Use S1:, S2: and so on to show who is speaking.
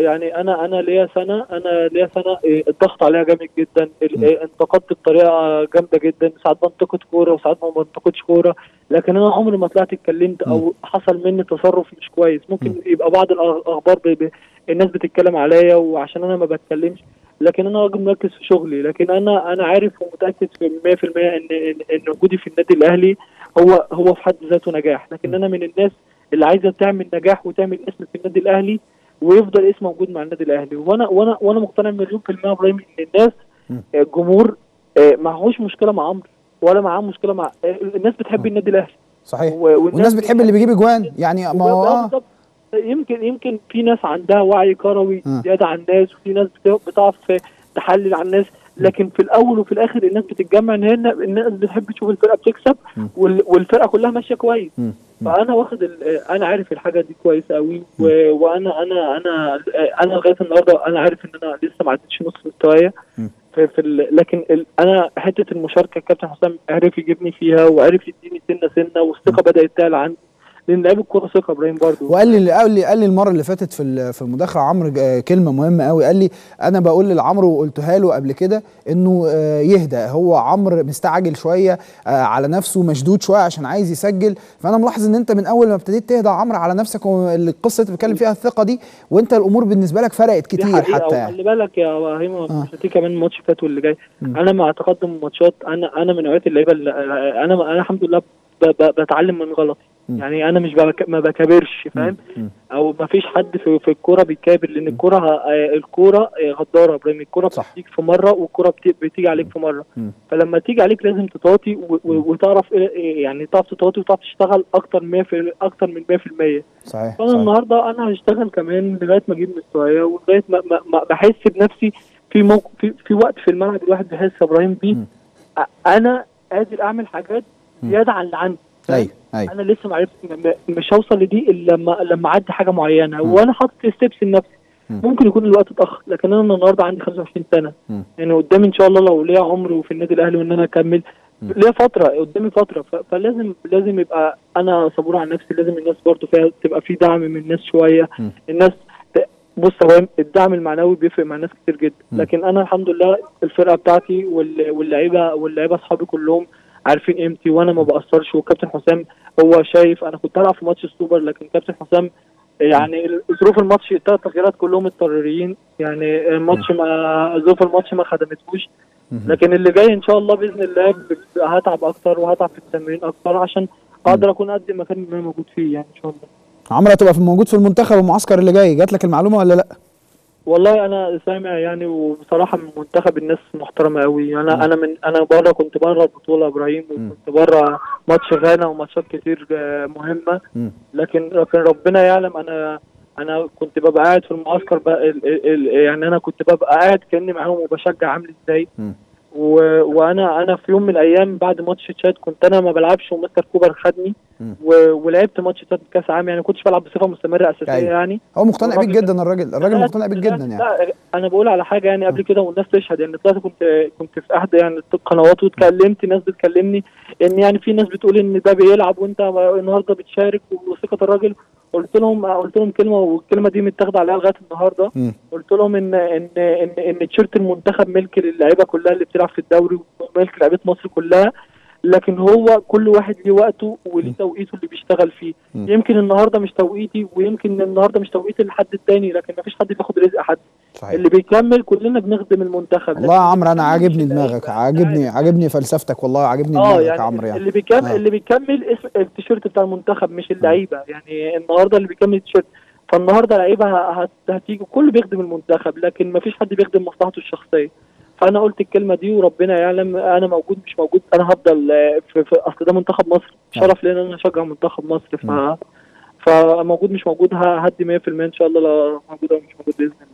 S1: يعني انا انا ليا سنه انا ليا سنه إيه، الضغط عليها جامد جدا ال- إيه، انتقدت بطريقه جامده جدا ساعات بنتقد كوره وساعات ما بنتقدش كوره لكن انا عمري ما طلعت اتكلمت او حصل مني تصرف مش كويس ممكن يبقى بعض الاخبار ب... ب... الناس بتتكلم عليا وعشان انا ما بتكلمش لكن انا راجل مركز في شغلي لكن انا انا عارف ومتاكد في 100% ان ان ان وجودي في النادي الاهلي هو هو في حد ذاته نجاح لكن انا من الناس اللي عايزه تعمل نجاح وتعمل اسم في النادي الاهلي ويفضل اسم موجود مع النادي الاهلي وانا وانا وانا مقتنع مليون في المية يا ابراهيم ان الناس
S2: مم.
S1: آه، الجمهور آه، معهوش مشكله مع عمرو ولا معاه مشكله مع آه، الناس بتحب النادي الاهلي
S2: صحيح
S1: و-
S2: والناس بتحب اللي بيجيب اجوان يعني ما هو
S1: آه،
S2: آه.
S1: بالظبط. يمكن يمكن في ناس عندها وعي كروي
S2: آه.
S1: زياده عن الناس وفي ناس بت- بتعرف تحلل على الناس لكن في الاول وفي الاخر الناس بتتجمع ان هي الناس بتحب تشوف الفرقه بتكسب
S2: م.
S1: وال- والفرقه كلها ماشيه كويس
S2: مم. مم.
S1: فانا واخد ال- انا عارف الحاجه دي كويس قوي و- وانا انا انا انا لغايه النهارده انا عارف ان انا لسه ما عدتش نص مستوايا
S2: مم.
S1: في, في ال... لكن ال... انا حته المشاركه الكابتن حسام عرف يجيبني فيها وعرف يديني سنه سنه والثقه بدات تعلى عندي لان لعيب الكوره ثقه ابراهيم برضو
S2: وقال لي قال لي قال لي المره اللي فاتت في ال- في المداخله عمرو ج- كلمه مهمه قوي قال لي انا بقول لعمرو وقلتها له قبل كده انه آه، يهدى هو عمرو مستعجل شويه آه، على نفسه مشدود شويه عشان عايز يسجل فانا ملاحظ ان انت من اول ما ابتديت تهدى عمرو على نفسك والقصه اللي بتتكلم فيها الثقه دي وانت الامور بالنسبه لك فرقت
S1: دي
S2: كتير
S1: حقيقة،
S2: حتى يعني
S1: وخلي بالك يا ابراهيم
S2: آه.
S1: مش هتيجي كمان الماتش فات واللي جاي
S2: مم.
S1: انا مع تقدم الماتشات انا انا من نوعيه اللعيبه اللي انا انا الحمد لله ب... ب... بتعلم من غلطي
S2: مم.
S1: يعني انا مش بك... ما بكابرش فاهم
S2: مم.
S1: او ما فيش حد في, في الكوره بيكابر لان الكوره ه- الكوره غداره يا ابراهيم الكوره
S2: صح.
S1: بتيجي في مره والكوره بت- بتيجي عليك في مره
S2: مم.
S1: فلما تيجي عليك لازم تطاطي و- و- وتعرف إيه- إيه يعني تعرف تطاطي وتعرف تشتغل اكتر من 100 في اكتر من 100%
S2: صحيح
S1: فانا
S2: صحيح
S1: النهارده انا هشتغل كمان لغايه ما اجيب مستوايا ولغايه ما, ما, ما بحس بنفسي في موقف في, في وقت في الملعب الواحد بيحس يا ابراهيم بيه
S2: مم.
S1: أ- انا قادر اعمل حاجات
S2: مم.
S1: زياده عن اللي عندي فاهم؟
S2: ايوه ايوه
S1: انا لسه ما عرفت م- مش هوصل لدي الا لما لما اعدي حاجه معينه
S2: مم.
S1: وانا حاطط ستيبس لنفسي
S2: مم.
S1: ممكن يكون الوقت اتاخر لكن انا النهارده عندي 25 سنه
S2: مم.
S1: يعني قدامي ان شاء الله لو ليا عمر في النادي الاهلي وان انا اكمل
S2: مم.
S1: ليا فتره قدامي فتره ف- فلازم لازم يبقى انا صبور على نفسي لازم الناس برضو فيها تبقى في دعم من الناس شويه
S2: مم.
S1: الناس ت- بص هو الدعم المعنوي بيفرق مع ناس كتير جدا
S2: مم.
S1: لكن انا الحمد لله الفرقه بتاعتي وال- واللعيبه واللعيبه اصحابي كلهم عارفين قيمتي وانا ما بقصرش والكابتن حسام هو شايف انا كنت هلعب في ماتش السوبر لكن كابتن حسام يعني ال- ظروف الماتش الثلاث تغييرات كلهم اضطراريين يعني الماتش ما ظروف الماتش ما خدمتهوش
S2: مم.
S1: لكن اللي جاي ان شاء الله باذن الله ب- هتعب اكتر وهتعب في التمرين اكتر عشان اقدر اكون قد المكان اللي انا موجود فيه يعني ان شاء الله
S2: عمرو هتبقى في موجود في المنتخب المعسكر اللي جاي جات لك المعلومه ولا لا
S1: والله انا سامع يعني وبصراحه من منتخب الناس محترمه قوي انا
S2: مم.
S1: انا من انا بره كنت بره البطوله يا ابراهيم
S2: مم.
S1: وكنت بره ماتش غانا وماتشات كتير آه، مهمه
S2: مم.
S1: لكن لكن ربنا يعلم انا انا كنت ببقى قاعد في المعسكر بقى ال ال ال يعني انا كنت ببقى قاعد كاني معاهم وبشجع عامل ازاي
S2: مم.
S1: و... وانا انا في يوم من الايام بعد ماتش تشاد كنت انا ما بلعبش ومستر كوبر خدني
S2: مم.
S1: و... ولعبت ماتش تشاد كاس عام يعني ما كنتش بلعب بصفه مستمره اساسيه
S2: أيوة.
S1: يعني
S2: هو مقتنع بيك
S1: الراجل
S2: جدا الراجل الراجل
S1: لا،
S2: مقتنع بيك
S1: لا،
S2: جدا يعني
S1: لا انا بقول على حاجه يعني قبل كده والناس تشهد يعني طلعت كنت كنت في احدى يعني القنوات واتكلمت ناس بتكلمني ان يعني في ناس بتقول ان ده بيلعب وانت النهارده بتشارك وثقه الراجل قلت لهم قلت لهم كلمه والكلمه دي متاخده عليها لغايه النهارده
S2: مم.
S1: قلت لهم ان ان ان ان تيشيرت المنتخب ملك للعيبه كلها اللي بتلعب في الدوري وملك لعيبه مصر كلها لكن هو كل واحد ليه وقته وليه توقيته اللي بيشتغل فيه
S2: مم.
S1: يمكن النهارده مش توقيتي ويمكن النهارده مش توقيت لحد التاني لكن ما فيش حد بياخد رزق حد
S2: صحيح
S1: اللي بيكمل كلنا بنخدم المنتخب
S2: والله يا
S1: لكن
S2: عمرو انا
S1: اللي
S2: عاجبني
S1: بيكمل مش
S2: دماغك
S1: اللعيبة.
S2: عاجبني عاجبني فلسفتك والله عاجبني
S1: اه
S2: دماغك يا
S1: يعني
S2: عمرو يعني
S1: اللي بيكمل
S2: آه.
S1: اللي بيكمل اسم التيشيرت بتاع المنتخب مش اللعيبه يعني النهارده اللي بيكمل التيشيرت فالنهارده لعيبه ه- هت- هتيجي كله بيخدم المنتخب لكن ما فيش حد بيخدم مصلحته الشخصيه فانا قلت الكلمه دي وربنا يعلم انا موجود مش موجود انا هفضل آه، في, في اصل ده منتخب مصر شرف لي ان انا اشجع منتخب مصر ف فموجود مش موجود ه- هدي 100% ان شاء الله لو موجود او مش موجود باذن الله